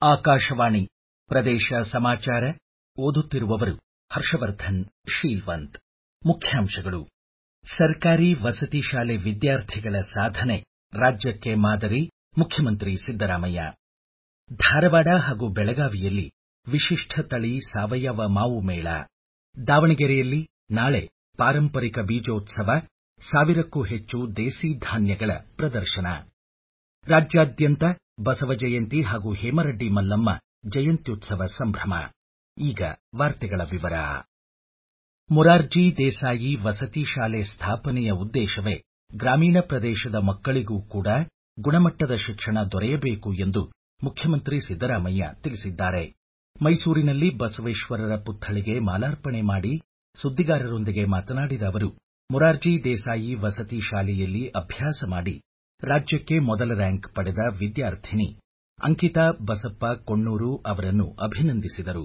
ಆಕಾಶವಾಣಿ ಪ್ರದೇಶ ಸಮಾಚಾರ ಓದುತ್ತಿರುವವರು ಹರ್ಷವರ್ಧನ್ ಶೀಲ್ವಂತ್ ಮುಖ್ಯಾಂಶಗಳು ಸರ್ಕಾರಿ ವಸತಿ ಶಾಲೆ ವಿದ್ಯಾರ್ಥಿಗಳ ಸಾಧನೆ ರಾಜ್ಯಕ್ಕೆ ಮಾದರಿ ಮುಖ್ಯಮಂತ್ರಿ ಸಿದ್ದರಾಮಯ್ಯ ಧಾರವಾಡ ಹಾಗೂ ಬೆಳಗಾವಿಯಲ್ಲಿ ವಿಶಿಷ್ಟ ತಳಿ ಸಾವಯವ ಮಾವು ಮೇಳ ದಾವಣಗೆರೆಯಲ್ಲಿ ನಾಳೆ ಪಾರಂಪರಿಕ ಬೀಜೋತ್ಸವ ಸಾವಿರಕ್ಕೂ ಹೆಚ್ಚು ದೇಸಿ ಧಾನ್ಯಗಳ ಪ್ರದರ್ಶನ ರಾಜ್ಯಾದ್ಯಂತ ಬಸವ ಜಯಂತಿ ಹಾಗೂ ಹೇಮರೆಡ್ಡಿ ಮಲ್ಲಮ್ಮ ಜಯಂತ್ಯುತ್ಸವ ಸಂಭ್ರಮ ಈಗ ವಾರ್ತೆಗಳ ವಿವರ ಮೊರಾರ್ಜಿ ದೇಸಾಯಿ ವಸತಿ ಶಾಲೆ ಸ್ಥಾಪನೆಯ ಉದ್ದೇಶವೇ ಗ್ರಾಮೀಣ ಪ್ರದೇಶದ ಮಕ್ಕಳಿಗೂ ಕೂಡ ಗುಣಮಟ್ಟದ ಶಿಕ್ಷಣ ದೊರೆಯಬೇಕು ಎಂದು ಮುಖ್ಯಮಂತ್ರಿ ಸಿದ್ದರಾಮಯ್ಯ ತಿಳಿಸಿದ್ದಾರೆ ಮೈಸೂರಿನಲ್ಲಿ ಬಸವೇಶ್ವರರ ಪುತ್ಥಳಿಗೆ ಮಾಲಾರ್ಪಣೆ ಮಾಡಿ ಸುದ್ದಿಗಾರರೊಂದಿಗೆ ಮಾತನಾಡಿದ ಅವರು ಮೊರಾರ್ಜಿ ದೇಸಾಯಿ ವಸತಿ ಶಾಲೆಯಲ್ಲಿ ಅಭ್ಯಾಸ ಮಾಡಿ ರಾಜ್ಯಕ್ಕೆ ಮೊದಲ ರ್ಯಾಂಕ್ ಪಡೆದ ವಿದ್ಯಾರ್ಥಿನಿ ಅಂಕಿತಾ ಬಸಪ್ಪ ಕೊಣ್ಣೂರು ಅವರನ್ನು ಅಭಿನಂದಿಸಿದರು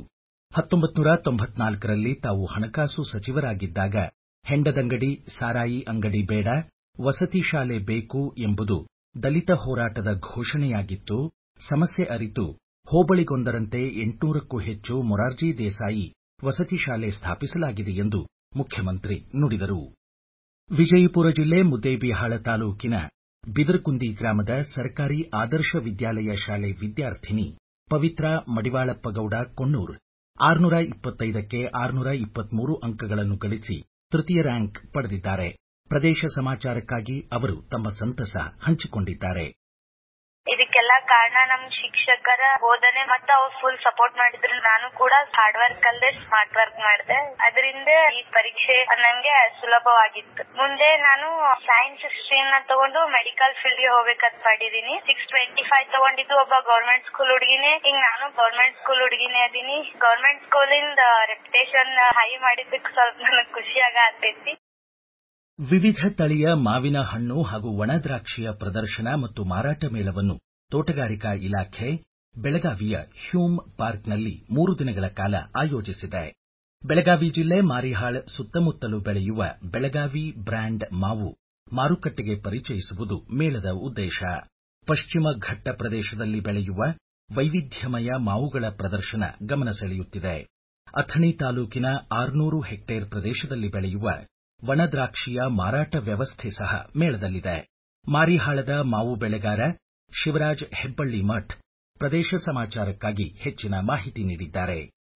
ರಲ್ಲಿ ತಾವು ಹಣಕಾಸು ಸಚಿವರಾಗಿದ್ದಾಗ ಹೆಂಡದಂಗಡಿ ಸಾರಾಯಿ ಅಂಗಡಿ ಬೇಡ ವಸತಿ ಶಾಲೆ ಬೇಕು ಎಂಬುದು ದಲಿತ ಹೋರಾಟದ ಘೋಷಣೆಯಾಗಿತ್ತು ಸಮಸ್ಯೆ ಅರಿತು ಹೋಬಳಿಗೊಂದರಂತೆ ಎಂಟುನೂರಕ್ಕೂ ಹೆಚ್ಚು ಮೊರಾರ್ಜಿ ದೇಸಾಯಿ ವಸತಿ ಶಾಲೆ ಸ್ಥಾಪಿಸಲಾಗಿದೆ ಎಂದು ಮುಖ್ಯಮಂತ್ರಿ ನುಡಿದರು ವಿಜಯಪುರ ಜಿಲ್ಲೆ ಮುದ್ದೇಬಿಹಾಳ ತಾಲೂಕಿನ ಬಿದರಕುಂದಿ ಗ್ರಾಮದ ಸರ್ಕಾರಿ ಆದರ್ಶ ವಿದ್ಯಾಲಯ ಶಾಲೆ ವಿದ್ಯಾರ್ಥಿನಿ ಪವಿತ್ರ ಮಡಿವಾಳಪ್ಪಗೌಡ ಕೊಣ್ಣೂರ್ ಆರುನೂರ ಇಪ್ಪತ್ತೈದಕ್ಕೆ ಆರುನೂರ ಇಪ್ಪತ್ಮೂರು ಅಂಕಗಳನ್ನು ಗಳಿಸಿ ತೃತೀಯ ರ್ಯಾಂಕ್ ಪಡೆದಿದ್ದಾರೆ ಪ್ರದೇಶ ಸಮಾಚಾರಕ್ಕಾಗಿ ಅವರು ತಮ್ಮ ಸಂತಸ ಹಂಚಿಕೊಂಡಿದ್ದಾರೆ ಇದಕ್ಕೆಲ್ಲ ಕಾರಣ ನಮ್ ಶಿಕ್ಷಕರ ಬೋಧನೆ ಮತ್ತು ಅವ್ರು ಫುಲ್ ಸಪೋರ್ಟ್ ಮಾಡಿದ್ರು ನಾನು ಕೂಡ ಹಾರ್ಡ್ ವರ್ಕ್ ಅಲ್ಲದೆ ಸ್ಮಾರ್ಟ್ ವರ್ಕ್ ಮಾಡಿದೆ ಅದರಿಂದ ಈ ಪರೀಕ್ಷೆ ನಂಗೆ ಸುಲಭವಾಗಿತ್ತು ಮುಂದೆ ನಾನು ಸೈನ್ಸ್ ಸ್ಟ್ರೀಮ್ ನ ತಗೊಂಡು ಮೆಡಿಕಲ್ ಫೀಲ್ಡ್ ಗೆ ಹೋಗ್ಬೇಕಂತ ಮಾಡಿದೀನಿ ಸಿಕ್ಸ್ ಟ್ವೆಂಟಿ ಫೈವ್ ತಗೊಂಡಿದ್ದು ಒಬ್ಬ ಗೌರ್ಮೆಂಟ್ ಸ್ಕೂಲ್ ಹುಡುಗಿನೇ ಈಗ ನಾನು ಗೌರ್ಮೆಂಟ್ ಸ್ಕೂಲ್ ಹುಡುಗಿನೇ ಅದೀನಿ ಗೌರ್ಮೆಂಟ್ ಸ್ಕೂಲಿಂದ ರೆಪ್ಯುಟೇಷನ್ ಹೈ ಮಾಡಿದ್ದಕ್ಕೆ ಸ್ವಲ್ಪ ನನಗೆ ಖುಷಿ ಆಗತೈತಿ ವಿವಿಧ ತಳಿಯ ಮಾವಿನ ಹಣ್ಣು ಹಾಗೂ ಒಣ ದ್ರಾಕ್ಷಿಯ ಪ್ರದರ್ಶನ ಮತ್ತು ಮಾರಾಟ ಮೇಳವನ್ನು ತೋಟಗಾರಿಕಾ ಇಲಾಖೆ ಬೆಳಗಾವಿಯ ಹ್ಯೂಮ್ ಪಾರ್ಕ್ನಲ್ಲಿ ಮೂರು ದಿನಗಳ ಕಾಲ ಆಯೋಜಿಸಿದೆ ಬೆಳಗಾವಿ ಜಿಲ್ಲೆ ಮಾರಿಹಾಳ್ ಸುತ್ತಮುತ್ತಲೂ ಬೆಳೆಯುವ ಬೆಳಗಾವಿ ಬ್ರ್ಯಾಂಡ್ ಮಾವು ಮಾರುಕಟ್ಟೆಗೆ ಪರಿಚಯಿಸುವುದು ಮೇಳದ ಉದ್ದೇಶ ಪಶ್ಚಿಮ ಘಟ್ಟ ಪ್ರದೇಶದಲ್ಲಿ ಬೆಳೆಯುವ ವೈವಿಧ್ಯಮಯ ಮಾವುಗಳ ಪ್ರದರ್ಶನ ಗಮನ ಸೆಳೆಯುತ್ತಿದೆ ಅಥಣಿ ತಾಲೂಕಿನ ಆರ್ನೂರು ಹೆಕ್ಟೇರ್ ಪ್ರದೇಶದಲ್ಲಿ ಬೆಳೆಯುವ ಒಣ ದ್ರಾಕ್ಷಿಯ ಮಾರಾಟ ವ್ಯವಸ್ಥೆ ಸಹ ಮೇಳದಲ್ಲಿದೆ ಮಾರಿಹಾಳದ ಮಾವು ಬೆಳೆಗಾರ ಶಿವರಾಜ್ ಹೆಬ್ಬಳ್ಳಿ ಮಠ್ ಪ್ರದೇಶ ಸಮಾಚಾರಕ್ಕಾಗಿ ಹೆಚ್ಚಿನ ಮಾಹಿತಿ ನೀಡಿದ್ದಾರೆ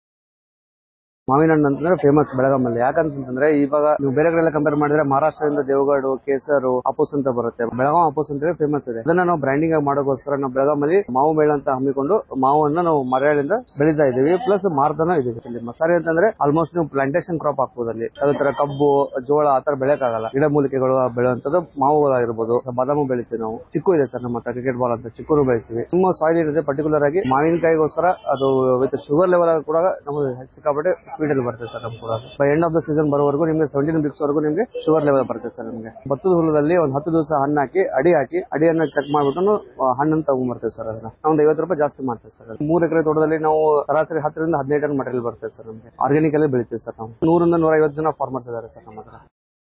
ಮಾವಿನ ಹಣ್ಣು ಅಂತಂದ್ರೆ ಫೇಮಸ್ ಬೆಳಗಾಮಲ್ಲಿ ಯಾಕಂತಂದ್ರೆ ಇವಾಗ ನೀವು ಬೇರೆ ಕಡೆ ಕಂಪೇರ್ ಮಾಡಿದ್ರೆ ಮಹಾರಾಷ್ಟ್ರದಿಂದ ದೇವಗಢ ಕೇಸರು ಅಪೂಸ್ ಅಂತ ಬರುತ್ತೆ ಬೆಳಗಾಂ ಅಪೂಸ್ ಅಂತ ಫೇಮಸ್ ಇದೆ ಅದನ್ನ ನಾವು ಬ್ರ್ಯಾಂಡಿಂಗ್ ಆಗಿ ಮಾಡೋಕೋಸ್ಕರ ನಾವು ಬೆಳಗಾಮಲ್ಲಿ ಮಾವು ಮೇಳ ಅಂತ ಹಮ್ಮಿಕೊಂಡು ಮಾವನ್ನ ನಾವು ಮರಳಿಂದ ಬೆಳೀತಾ ಇದೀವಿ ಪ್ಲಸ್ ಮಾರ್ತಾನ ಇದೀವಿ ಇಲ್ಲಿ ಮಸಾರಿ ಅಂತಂದ್ರೆ ಆಲ್ಮೋಸ್ಟ್ ನೀವು ಪ್ಲಾಂಟೇಶನ್ ಕ್ರಾಪ್ ಹಾಕ್ಬೋದು ಅಲ್ಲಿ ಅದೇ ತರ ಕಬ್ಬು ಜೋಳ ಆತರ ಬೆಳೆಯಕ್ಕಾಗಲ್ಲ ಗಿಡ ಮೂಲಿಕೆಗಳು ಬೆಳೆಯುವಂತದ್ದು ಮಾವುಗಳಾಗಿರ್ಬೋದು ಬಾದಾಮು ಬೆಳಿತೀವಿ ನಾವು ಚಿಕ್ಕು ಇದೆ ಸರ್ ನಮ್ಮ ಹತ್ರ ಕ್ರಿಕೆಟ್ ಬಾಲ್ ಅಂತ ಚಿಕ್ಕೂ ಬೆಳಿತೀವಿ ತುಂಬ ಸಾಯಿಲ್ ಇರುತ್ತೆ ಪರ್ಟಿಕ್ಯುಲರ್ ಆಗಿ ಮಾವಿನಕಾಯಿಗೋಸ್ಕರ ಅದು ವಿತ್ ಶುಗರ್ ಲೆವೆಲ್ ಕೂಡ ನಮಗೆ ಸಿಕ್ಕಾಪಟ್ಟೆ ಸ್ಪೀಡ್ ಅಲ್ಲಿ ಬರ್ತದೆ ಸರ್ ನಮ್ಗೆ ಕೂಡ by end of the season ಬರೋವರೆಗೂ ನಿಮಗೆ ಸೆವೆಂಟೀನ್ ವೀಕ್ಸ್ ವರೆಗೂ ನಿಮಗೆ ಶುಗರ್ ಲೆವೆಲ್ ಬರುತ್ತೆ ಸರ್ ನಿಮಗೆ ಭತ್ತದ ಹುಲ್ಲದಲ್ಲಿ ಒಂದು ಹತ್ತು ದಿವಸ ಹಣ್ಣು ಹಾಕಿ ಅಡಿ ಹಾಕಿ ಅಡಿಯನ್ನ ಚೆಕ್ ಮಾಡ್ಬಿಟ್ಟು ಹಣ್ಣನ್ನು ತಗೊಂಡ್ಬರ್ತೇವೆ ಸರ್ ಅದನ್ನ ನಾವು ಐವತ್ತು ರೂಪಾಯಿ ಜಾಸ್ತಿ ಮಾಡ್ತೇವೆ ಸರ್ ಮೂರು ಎಕರೆ ತೋಟದಲ್ಲಿ ನಾವು ಸರಾಸರಿ ಹತ್ತರಿಂದ ಹದಿನೈದು ಟನ್ ಮಟೀರಿಯಲ್ ಬರ್ತೇವೆ ಸರ್ ನಮಗೆ ಆರ್ಗ್ಯಾನಿಕ್ ಅಲ್ಲಿ ಬೆಳಿತೀವಿ ಸರ್ ನಾವು ನೂರಿಂದ ನೂರ ಐವತ್ತು ಜನ ಫಾರ್ಮರ್ಸ್ ಇದ್ದಾರೆ ಸರ್ ನಮ್ಮ ಹತ್ರ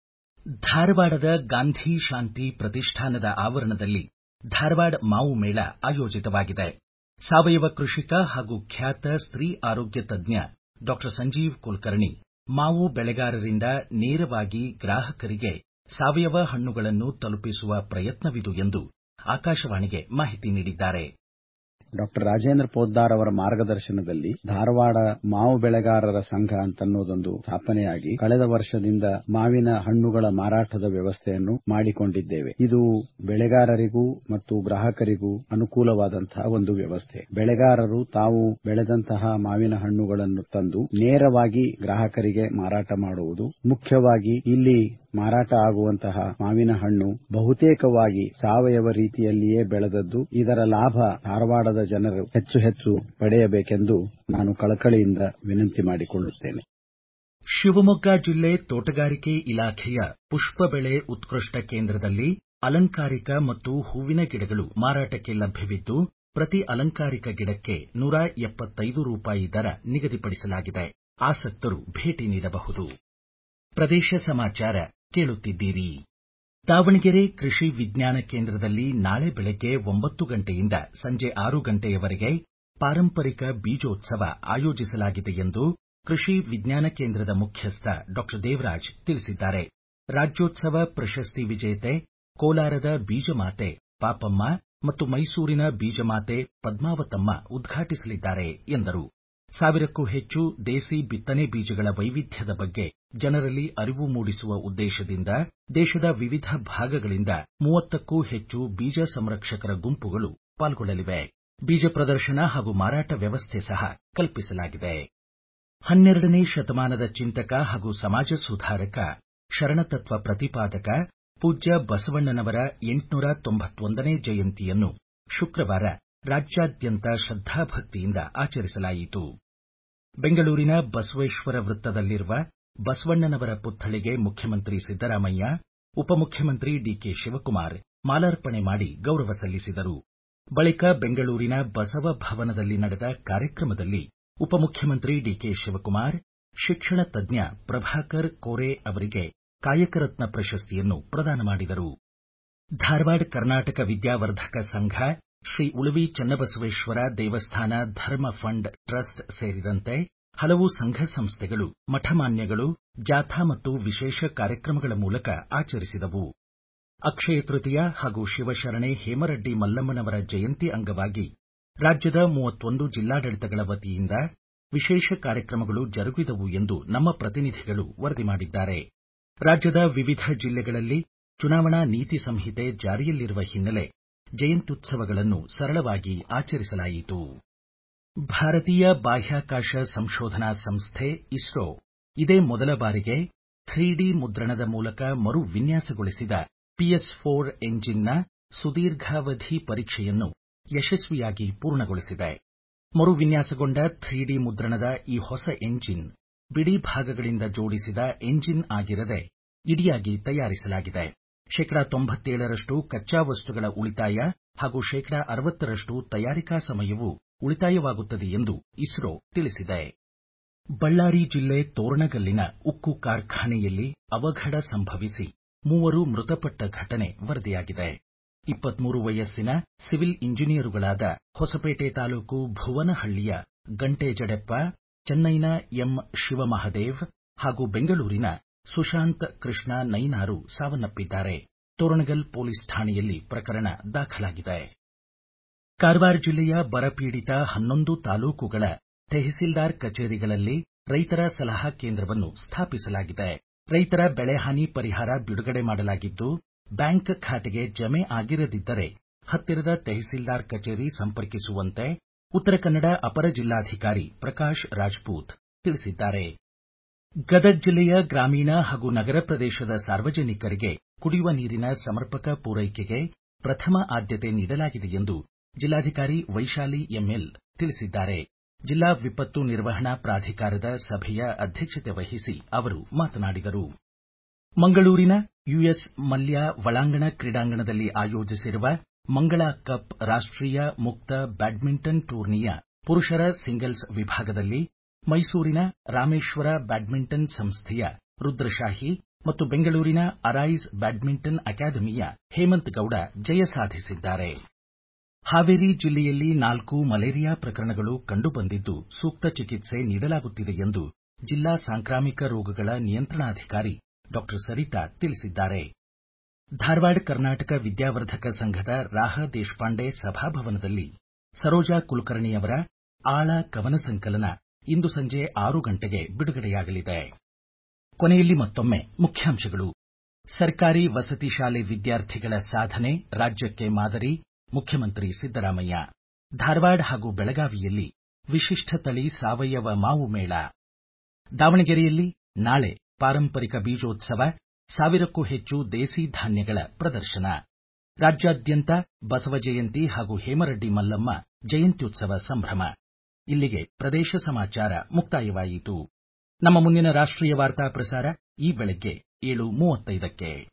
ಧಾರವಾಡದ ಗಾಂಧಿ ಶಾಂತಿ ಪ್ರತಿಷ್ಠಾನದ ಆವರಣದಲ್ಲಿ ಧಾರವಾಡ ಮಾವು ಮೇಳ ಆಯೋಜಿತವಾಗಿದೆ ಸಾವಯವ ಕೃಷಿಕ ಹಾಗೂ ಖ್ಯಾತ ಸ್ತ್ರೀ ಆರೋಗ್ಯ ತಜ್ಞ ಡಾಕ್ಟರ್ ಸಂಜೀವ್ ಕುಲಕರ್ಣಿ ಮಾವು ಬೆಳೆಗಾರರಿಂದ ನೇರವಾಗಿ ಗ್ರಾಹಕರಿಗೆ ಸಾವಯವ ಹಣ್ಣುಗಳನ್ನು ತಲುಪಿಸುವ ಪ್ರಯತ್ನವಿದು ಎಂದು ಆಕಾಶವಾಣಿಗೆ ಮಾಹಿತಿ ನೀಡಿದ್ದಾರೆ ಡಾಕ್ಟರ್ ರಾಜೇಂದ್ರ ಪೋದ್ದಾರ್ ಅವರ ಮಾರ್ಗದರ್ಶನದಲ್ಲಿ ಧಾರವಾಡ ಮಾವು ಬೆಳೆಗಾರರ ಸಂಘ ಅಂತನ್ನೋದೊಂದು ಸ್ಥಾಪನೆಯಾಗಿ ಕಳೆದ ವರ್ಷದಿಂದ ಮಾವಿನ ಹಣ್ಣುಗಳ ಮಾರಾಟದ ವ್ಯವಸ್ಥೆಯನ್ನು ಮಾಡಿಕೊಂಡಿದ್ದೇವೆ ಇದು ಬೆಳೆಗಾರರಿಗೂ ಮತ್ತು ಗ್ರಾಹಕರಿಗೂ ಅನುಕೂಲವಾದಂತಹ ಒಂದು ವ್ಯವಸ್ಥೆ ಬೆಳೆಗಾರರು ತಾವು ಬೆಳೆದಂತಹ ಮಾವಿನ ಹಣ್ಣುಗಳನ್ನು ತಂದು ನೇರವಾಗಿ ಗ್ರಾಹಕರಿಗೆ ಮಾರಾಟ ಮಾಡುವುದು ಮುಖ್ಯವಾಗಿ ಇಲ್ಲಿ ಮಾರಾಟ ಆಗುವಂತಹ ಮಾವಿನ ಹಣ್ಣು ಬಹುತೇಕವಾಗಿ ಸಾವಯವ ರೀತಿಯಲ್ಲಿಯೇ ಬೆಳೆದದ್ದು ಇದರ ಲಾಭ ಧಾರವಾಡದ ಜನರು ಹೆಚ್ಚು ಹೆಚ್ಚು ಪಡೆಯಬೇಕೆಂದು ನಾನು ಕಳಕಳಿಯಿಂದ ವಿನಂತಿ ಮಾಡಿಕೊಳ್ಳುತ್ತೇನೆ ಶಿವಮೊಗ್ಗ ಜಿಲ್ಲೆ ತೋಟಗಾರಿಕೆ ಇಲಾಖೆಯ ಪುಷ್ಪ ಬೆಳೆ ಉತ್ಕೃಷ್ಟ ಕೇಂದ್ರದಲ್ಲಿ ಅಲಂಕಾರಿಕ ಮತ್ತು ಹೂವಿನ ಗಿಡಗಳು ಮಾರಾಟಕ್ಕೆ ಲಭ್ಯವಿದ್ದು ಪ್ರತಿ ಅಲಂಕಾರಿಕ ಗಿಡಕ್ಕೆ ನೂರ ಎಪ್ಪತ್ತೈದು ರೂಪಾಯಿ ದರ ನಿಗದಿಪಡಿಸಲಾಗಿದೆ ಆಸಕ್ತರು ಭೇಟಿ ನೀಡಬಹುದು ಪ್ರದೇಶ ಸಮಾಚಾರ ಕೇಳುತ್ತಿದ್ದೀರಿ ದಾವಣಗೆರೆ ಕೃಷಿ ವಿಜ್ಞಾನ ಕೇಂದ್ರದಲ್ಲಿ ನಾಳೆ ಬೆಳಗ್ಗೆ ಒಂಬತ್ತು ಗಂಟೆಯಿಂದ ಸಂಜೆ ಆರು ಗಂಟೆಯವರೆಗೆ ಪಾರಂಪರಿಕ ಬೀಜೋತ್ಸವ ಆಯೋಜಿಸಲಾಗಿದೆ ಎಂದು ಕೃಷಿ ವಿಜ್ಞಾನ ಕೇಂದ್ರದ ಮುಖ್ಯಸ್ಥ ಡಾಕ್ಟರ್ ದೇವರಾಜ್ ತಿಳಿಸಿದ್ದಾರೆ ರಾಜ್ಯೋತ್ಸವ ಪ್ರಶಸ್ತಿ ವಿಜೇತೆ ಕೋಲಾರದ ಬೀಜಮಾತೆ ಪಾಪಮ್ಮ ಮತ್ತು ಮೈಸೂರಿನ ಬೀಜಮಾತೆ ಪದ್ಮಾವತಮ್ಮ ಉದ್ಘಾಟಿಸಲಿದ್ದಾರೆ ಎಂದರು ಸಾವಿರಕ್ಕೂ ಹೆಚ್ಚು ದೇಸಿ ಬಿತ್ತನೆ ಬೀಜಗಳ ವೈವಿಧ್ಯದ ಬಗ್ಗೆ ಜನರಲ್ಲಿ ಅರಿವು ಮೂಡಿಸುವ ಉದ್ದೇಶದಿಂದ ದೇಶದ ವಿವಿಧ ಭಾಗಗಳಿಂದ ಮೂವತ್ತಕ್ಕೂ ಹೆಚ್ಚು ಬೀಜ ಸಂರಕ್ಷಕರ ಗುಂಪುಗಳು ಪಾಲ್ಗೊಳ್ಳಲಿವೆ ಬೀಜ ಪ್ರದರ್ಶನ ಹಾಗೂ ಮಾರಾಟ ವ್ಯವಸ್ಥೆ ಸಹ ಕಲ್ಪಿಸಲಾಗಿದೆ ಹನ್ನೆರಡನೇ ಶತಮಾನದ ಚಿಂತಕ ಹಾಗೂ ಸಮಾಜ ಸುಧಾರಕ ಶರಣತತ್ವ ಪ್ರತಿಪಾದಕ ಪೂಜ್ಯ ಬಸವಣ್ಣನವರ ಎಂಟುನೂರ ತೊಂಬತ್ತೊಂದನೇ ಜಯಂತಿಯನ್ನು ಶುಕ್ರವಾರ ರಾಜ್ಯಾದ್ಯಂತ ಶ್ರದ್ಧಾಭಕ್ತಿಯಿಂದ ಆಚರಿಸಲಾಯಿತು ಬೆಂಗಳೂರಿನ ಬಸವೇಶ್ವರ ವೃತ್ತದಲ್ಲಿರುವ ಬಸವಣ್ಣನವರ ಪುತ್ಥಳಿಗೆ ಮುಖ್ಯಮಂತ್ರಿ ಸಿದ್ದರಾಮಯ್ಯ ಉಪಮುಖ್ಯಮಂತ್ರಿ ಡಿಕೆ ಶಿವಕುಮಾರ್ ಮಾಲಾರ್ಪಣೆ ಮಾಡಿ ಗೌರವ ಸಲ್ಲಿಸಿದರು ಬಳಿಕ ಬೆಂಗಳೂರಿನ ಬಸವ ಭವನದಲ್ಲಿ ನಡೆದ ಕಾರ್ಯಕ್ರಮದಲ್ಲಿ ಉಪಮುಖ್ಯಮಂತ್ರಿ ಡಿಕೆ ಶಿವಕುಮಾರ್ ಶಿಕ್ಷಣ ತಜ್ಞ ಪ್ರಭಾಕರ್ ಕೋರೆ ಅವರಿಗೆ ಕಾಯಕರತ್ನ ಪ್ರಶಸ್ತಿಯನ್ನು ಪ್ರದಾನ ಮಾಡಿದರು ಧಾರವಾಡ ಕರ್ನಾಟಕ ವಿದ್ಯಾವರ್ಧಕ ಸಂಘ ಶ್ರೀ ಉಳವಿ ಚನ್ನಬಸವೇಶ್ವರ ದೇವಸ್ಥಾನ ಧರ್ಮ ಫಂಡ್ ಟ್ರಸ್ಟ್ ಸೇರಿದಂತೆ ಹಲವು ಸಂಘ ಸಂಸ್ಥೆಗಳು ಮಠಮಾನ್ಯಗಳು ಜಾಥಾ ಮತ್ತು ವಿಶೇಷ ಕಾರ್ಯಕ್ರಮಗಳ ಮೂಲಕ ಆಚರಿಸಿದವು ಅಕ್ಷಯ ತೃತೀಯ ಹಾಗೂ ಶಿವಶರಣೆ ಹೇಮರೆಡ್ಡಿ ಮಲ್ಲಮ್ಮನವರ ಜಯಂತಿ ಅಂಗವಾಗಿ ರಾಜ್ಯದ ಮೂವತ್ತೊಂದು ಜಿಲ್ಲಾಡಳಿತಗಳ ವತಿಯಿಂದ ವಿಶೇಷ ಕಾರ್ಯಕ್ರಮಗಳು ಜರುಗಿದವು ಎಂದು ನಮ್ಮ ಪ್ರತಿನಿಧಿಗಳು ವರದಿ ಮಾಡಿದ್ದಾರೆ ರಾಜ್ಯದ ವಿವಿಧ ಜಿಲ್ಲೆಗಳಲ್ಲಿ ಚುನಾವಣಾ ನೀತಿ ಸಂಹಿತೆ ಜಾರಿಯಲ್ಲಿರುವ ಹಿನ್ನೆಲೆ ಜಯಂತ್ಯುತ್ಸವಗಳನ್ನು ಸರಳವಾಗಿ ಆಚರಿಸಲಾಯಿತು ಭಾರತೀಯ ಬಾಹ್ಯಾಕಾಶ ಸಂಶೋಧನಾ ಸಂಸ್ಥೆ ಇಸ್ರೋ ಇದೇ ಮೊದಲ ಬಾರಿಗೆ ಥ್ರೀ ಡಿ ಮುದ್ರಣದ ಮೂಲಕ ಮರು ವಿನ್ಯಾಸಗೊಳಿಸಿದ ಪಿಎಸ್ ಫೋರ್ ಎಂಜಿನ್ನ ಸುದೀರ್ಘಾವಧಿ ಪರೀಕ್ಷೆಯನ್ನು ಯಶಸ್ವಿಯಾಗಿ ಪೂರ್ಣಗೊಳಿಸಿದೆ ಮರು ವಿನ್ಯಾಸಗೊಂಡ ಥ್ರೀ ಡಿ ಮುದ್ರಣದ ಈ ಹೊಸ ಎಂಜಿನ್ ಬಿಡಿ ಭಾಗಗಳಿಂದ ಜೋಡಿಸಿದ ಎಂಜಿನ್ ಆಗಿರದೆ ಇಡಿಯಾಗಿ ತಯಾರಿಸಲಾಗಿದೆ ಶೇಕಡಾ ತೊಂಬತ್ತೇಳರಷ್ಟು ಕಚ್ಚಾ ವಸ್ತುಗಳ ಉಳಿತಾಯ ಹಾಗೂ ಶೇಕಡಾ ಅರವತ್ತರಷ್ಟು ತಯಾರಿಕಾ ಸಮಯವೂ ಉಳಿತಾಯವಾಗುತ್ತದೆ ಎಂದು ಇಸ್ರೋ ತಿಳಿಸಿದೆ ಬಳ್ಳಾರಿ ಜಿಲ್ಲೆ ತೋರಣಗಲ್ಲಿನ ಉಕ್ಕು ಕಾರ್ಖಾನೆಯಲ್ಲಿ ಅವಘಡ ಸಂಭವಿಸಿ ಮೂವರು ಮೃತಪಟ್ಟ ಘಟನೆ ವರದಿಯಾಗಿದೆ ಇಪ್ಪತ್ಮೂರು ವಯಸ್ಸಿನ ಸಿವಿಲ್ ಇಂಜಿನಿಯರುಗಳಾದ ಹೊಸಪೇಟೆ ತಾಲೂಕು ಭುವನಹಳ್ಳಿಯ ಗಂಟೆಜಡೆಪ್ಪ ಚೆನ್ನೈನ ಎಂ ಶಿವಮಹದೇವ್ ಹಾಗೂ ಬೆಂಗಳೂರಿನ ಸುಶಾಂತ್ ಕೃಷ್ಣ ನೈನಾರು ಸಾವನ್ನಪ್ಪಿದ್ದಾರೆ ತೋರಣಗಲ್ ಪೊಲೀಸ್ ಠಾಣೆಯಲ್ಲಿ ಪ್ರಕರಣ ದಾಖಲಾಗಿದೆ ಕಾರವಾರ ಜಿಲ್ಲೆಯ ಬರಪೀಡಿತ ಹನ್ನೊಂದು ತಾಲೂಕುಗಳ ತೆಹಸೀಲ್ದಾರ್ ಕಚೇರಿಗಳಲ್ಲಿ ರೈತರ ಸಲಹಾ ಕೇಂದ್ರವನ್ನು ಸ್ಥಾಪಿಸಲಾಗಿದೆ ರೈತರ ಬೆಳೆಹಾನಿ ಪರಿಹಾರ ಬಿಡುಗಡೆ ಮಾಡಲಾಗಿದ್ದು ಬ್ಯಾಂಕ್ ಖಾತೆಗೆ ಜಮೆ ಆಗಿರದಿದ್ದರೆ ಹತ್ತಿರದ ತೆಹಸೀಲ್ದಾರ್ ಕಚೇರಿ ಸಂಪರ್ಕಿಸುವಂತೆ ಉತ್ತರ ಕನ್ನಡ ಅಪರ ಜಿಲ್ಲಾಧಿಕಾರಿ ಪ್ರಕಾಶ್ ರಾಜ್ಪೂತ್ ತಿಳಿಸಿದ್ದಾರೆ ಗದಗ ಜಿಲ್ಲೆಯ ಗ್ರಾಮೀಣ ಹಾಗೂ ನಗರ ಪ್ರದೇಶದ ಸಾರ್ವಜನಿಕರಿಗೆ ಕುಡಿಯುವ ನೀರಿನ ಸಮರ್ಪಕ ಪೂರೈಕೆಗೆ ಪ್ರಥಮ ಆದ್ಯತೆ ನೀಡಲಾಗಿದೆ ಎಂದು ಜಿಲ್ಲಾಧಿಕಾರಿ ವೈಶಾಲಿ ಎಂಎಲ್ ತಿಳಿಸಿದ್ದಾರೆ ಜಿಲ್ಲಾ ವಿಪತ್ತು ನಿರ್ವಹಣಾ ಪ್ರಾಧಿಕಾರದ ಸಭೆಯ ಅಧ್ಯಕ್ಷತೆ ವಹಿಸಿ ಅವರು ಮಾತನಾಡಿದರು ಮಂಗಳೂರಿನ ಯುಎಸ್ ಮಲ್ಯ ಒಳಾಂಗಣ ಕ್ರೀಡಾಂಗಣದಲ್ಲಿ ಆಯೋಜಿಸಿರುವ ಮಂಗಳಾ ಕಪ್ ರಾಷ್ಟೀಯ ಮುಕ್ತ ಬ್ಯಾಡ್ಮಿಂಟನ್ ಟೂರ್ನಿಯ ಪುರುಷರ ಸಿಂಗಲ್ಸ್ ವಿಭಾಗದಲ್ಲಿ ಮೈಸೂರಿನ ರಾಮೇಶ್ವರ ಬ್ಯಾಡ್ಮಿಂಟನ್ ಸಂಸ್ಥೆಯ ರುದ್ರಶಾಹಿ ಮತ್ತು ಬೆಂಗಳೂರಿನ ಅರೈಸ್ ಬ್ಯಾಡ್ಮಿಂಟನ್ ಅಕಾಡೆಮಿಯ ಹೇಮಂತ್ ಗೌಡ ಜಯ ಸಾಧಿಸಿದ್ದಾರೆ ಹಾವೇರಿ ಜಿಲ್ಲೆಯಲ್ಲಿ ನಾಲ್ಕು ಮಲೇರಿಯಾ ಪ್ರಕರಣಗಳು ಕಂಡುಬಂದಿದ್ದು ಸೂಕ್ತ ಚಿಕಿತ್ಸೆ ನೀಡಲಾಗುತ್ತಿದೆ ಎಂದು ಜಿಲ್ಲಾ ಸಾಂಕ್ರಾಮಿಕ ರೋಗಗಳ ನಿಯಂತ್ರಣಾಧಿಕಾರಿ ಡಾಕ್ಟರ್ ಸರಿತಾ ತಿಳಿಸಿದ್ದಾರೆ ಧಾರವಾಡ ಕರ್ನಾಟಕ ವಿದ್ಯಾವರ್ಧಕ ಸಂಘದ ರಾಹ ದೇಶಪಾಂಡೆ ಸಭಾಭವನದಲ್ಲಿ ಸರೋಜಾ ಕುಲಕರ್ಣಿಯವರ ಆಳ ಕವನ ಸಂಕಲನ ಇಂದು ಸಂಜೆ ಆರು ಗಂಟೆಗೆ ಬಿಡುಗಡೆಯಾಗಲಿದೆ ಕೊನೆಯಲ್ಲಿ ಮತ್ತೊಮ್ಮೆ ಮುಖ್ಯಾಂಶಗಳು ಸರ್ಕಾರಿ ವಸತಿ ಶಾಲೆ ವಿದ್ಯಾರ್ಥಿಗಳ ಸಾಧನೆ ರಾಜ್ಯಕ್ಕೆ ಮಾದರಿ ಮುಖ್ಯಮಂತ್ರಿ ಸಿದ್ದರಾಮಯ್ಯ ಧಾರವಾಡ ಹಾಗೂ ಬೆಳಗಾವಿಯಲ್ಲಿ ವಿಶಿಷ್ಟ ತಳಿ ಸಾವಯವ ಮಾವು ಮೇಳ ದಾವಣಗೆರೆಯಲ್ಲಿ ನಾಳೆ ಪಾರಂಪರಿಕ ಬೀಜೋತ್ಸವ ಸಾವಿರಕ್ಕೂ ಹೆಚ್ಚು ದೇಸಿ ಧಾನ್ಯಗಳ ಪ್ರದರ್ಶನ ರಾಜ್ಯಾದ್ಯಂತ ಬಸವ ಜಯಂತಿ ಹಾಗೂ ಹೇಮರೆಡ್ಡಿ ಮಲ್ಲಮ್ಮ ಜಯಂತ್ಯುತ್ಸವ ಸಂಭ್ರಮ ಇಲ್ಲಿಗೆ ಪ್ರದೇಶ ಸಮಾಚಾರ ಮುಕ್ತಾಯವಾಯಿತು ನಮ್ಮ ಮುಂದಿನ ರಾಷ್ಟ್ರೀಯ ವಾರ್ತಾ ಪ್ರಸಾರ ಈ ಬೆಳಗ್ಗೆ ಏಳು ಮೂವತ್ತೈದಕ್ಕೆ